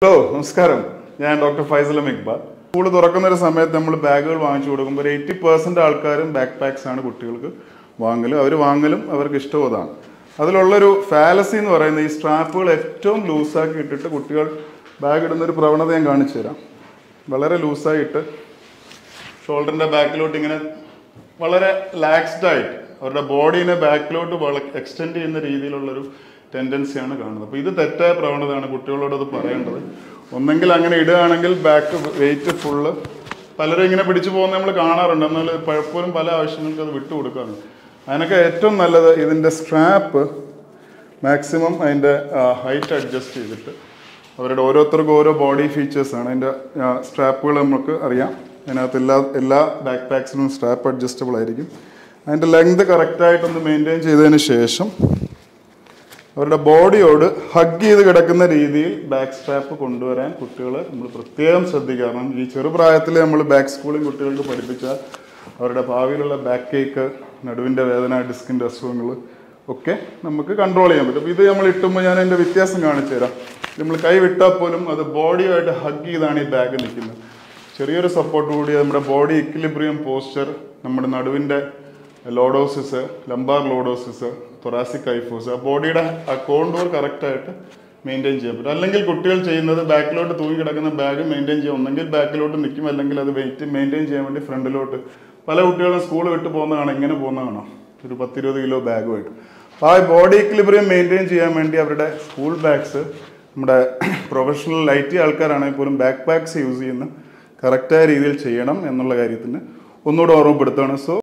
hello നമസ്കാരം ഞാൻ doctor Faisal Iqbal school തുറക്കുന്ന ഒരു സമയത്ത് നമ്മൾ ബാഗുകൾ വാങ്ങിച്ചു കൊടുക്കുമ്പോൾ ഒരു എയ്റ്റി പെർസെന്റ് ആൾക്കാരും ബാക്ക് പാക്സ് ആണ് കുട്ടികൾക്ക് വാങ്ങലും അവർ വാങ്ങലും അവർക്ക് ഇഷ്ടവുന്നതാണ് അതിലുള്ളൊരു ഫാലസി എന്ന് പറയുന്ന ഈ സ്ട്രാപ്പുകൾ ഏറ്റവും ലൂസാക്കി ഇട്ടിട്ട് കുട്ടികൾ ബാഗ് ഇടുന്ന ഒരു പ്രവണത ഞാൻ കാണിച്ചു തരാം വളരെ ലൂസായിട്ട് ഷോൾഡറിന്റെ ബാക്കിലോട്ട് ഇങ്ങനെ വളരെ ലാക്സ്ഡ് ആയിട്ട് അവരുടെ ബോഡീനെ ബാക്കിലോട്ട് എക്സ്റ്റെൻഡ് ചെയ്യുന്ന രീതിയിലുള്ളൊരു ടെൻഡൻസിയാണ് കാണുന്നത് അപ്പോൾ ഇത് തെറ്റായ പ്രവണതയാണ് കുട്ടികളോട് അത് പറയേണ്ടത് ഒന്നെങ്കിൽ അങ്ങനെ ഇടുകയാണെങ്കിൽ ബാക്ക് വെയിറ്റ് ഫുള്ള് പലരും ഇങ്ങനെ പിടിച്ചു പോകുന്ന നമ്മൾ കാണാറുണ്ട് എന്നാൽ പലപ്പോഴും പല ആവശ്യങ്ങൾക്ക് അത് വിട്ടുകൊടുക്കാറുണ്ട് അതിനൊക്കെ ഏറ്റവും നല്ലത് ഇതിൻ്റെ സ്ട്രാപ്പ് മാക്സിമം അതിൻ്റെ ഹൈറ്റ് അഡ്ജസ്റ്റ് ചെയ്തിട്ട് അവരുടെ ഓരോരുത്തർക്കും ഓരോ ബോഡി ഫീച്ചേഴ്സാണ് അതിൻ്റെ സ്ട്രാപ്പുകൾ നമുക്ക് അറിയാം അതിനകത്ത് എല്ലാ എല്ലാ ബാക്ക് പാക്സിനും സ്ട്രാപ്പ് അഡ്ജസ്റ്റബിൾ ആയിരിക്കും അതിൻ്റെ ലെങ്ത് കറക്റ്റായിട്ടൊന്ന് മെയിൻറ്റെയിൻ ചെയ്തതിന് ശേഷം അവരുടെ ബോഡിയോട് ഹഗ് ചെയ്ത് കിടക്കുന്ന രീതിയിൽ ബാക്ക് സ്ട്രാപ്പ് കൊണ്ടുവരാൻ കുട്ടികൾ നമ്മൾ പ്രത്യേകം ശ്രദ്ധിക്കുക കാരണം ഈ ചെറുപ്രായത്തിൽ നമ്മൾ ബാക്ക് സ്കൂളിൽ കുട്ടികൾക്ക് പഠിപ്പിച്ചാൽ അവരുടെ ഭാവിയിലുള്ള ബാക്ക് കേക്ക് നടുവിൻ്റെ വേദന ഡിസ്കിൻ്റെ അസുഖങ്ങൾ ഒക്കെ നമുക്ക് കൺട്രോൾ ചെയ്യാൻ പറ്റും ഇത് നമ്മൾ ഇട്ടുമ്പോൾ ഞാൻ അതിൻ്റെ വ്യത്യാസം കാണിച്ചു തരാം നമ്മൾ കൈ വിട്ടാൽ പോലും അത് ബോഡിയുമായിട്ട് ഹഗ് ചെയ്താണ് ഈ ബാഗ് നിൽക്കുന്നത് ചെറിയൊരു സപ്പോർട്ട് കൂടി നമ്മുടെ ബോഡി ഇക്വിലിബ്രിയം പോസ്ചർ നമ്മുടെ നടുവിൻ്റെ lordosis lumbar lordosis thoracic kyphosis ആ ബോഡിയുടെ ആ കോണ്ടൂർ കറക്റ്റായിട്ട് മെയിൻറ്റെയിൻ ചെയ്യാൻ പറ്റും അല്ലെങ്കിൽ കുട്ടികൾ ചെയ്യുന്നത് ബാക്കിലോട്ട് തൂങ്ങി കിടക്കുന്ന ബാഗ് മെയിൻറ്റെയിൻ ചെയ്യും ഒന്നെങ്കിൽ ബാക്കിലോട്ട് നിൽക്കും അല്ലെങ്കിൽ അത് വെയിറ്റ് മെയിൻറ്റെയിൻ ചെയ്യാൻ വേണ്ടി ഫ്രണ്ടിലോട്ട് പല കുട്ടികളും സ്കൂൾ വിട്ട് പോകുന്നതാണ് ഇങ്ങനെ പോകുന്നതാണോ ഒരു പത്തിരുപത് കിലോ ബാഗുമായിട്ട് അപ്പോൾ ആ ബോഡി ഇക്വിലിബ്രിയം മെയിൻറ്റെയിൻ ചെയ്യാൻ വേണ്ടി അവരുടെ സ്കൂൾ ബാഗ്സ് നമ്മുടെ പ്രൊഫഷണൽ ഐ ടി ആൾക്കാരാണെങ്കിൽ പോലും ബാക്ക് പാക്സ് യൂസ് ചെയ്യുന്ന കറക്റ്റായ രീതിയിൽ ചെയ്യണം എന്നുള്ള കാര്യത്തിന് ഒന്നുകൂടെ ഓർമ്മപ്പെടുത്തുകയാണ് സോ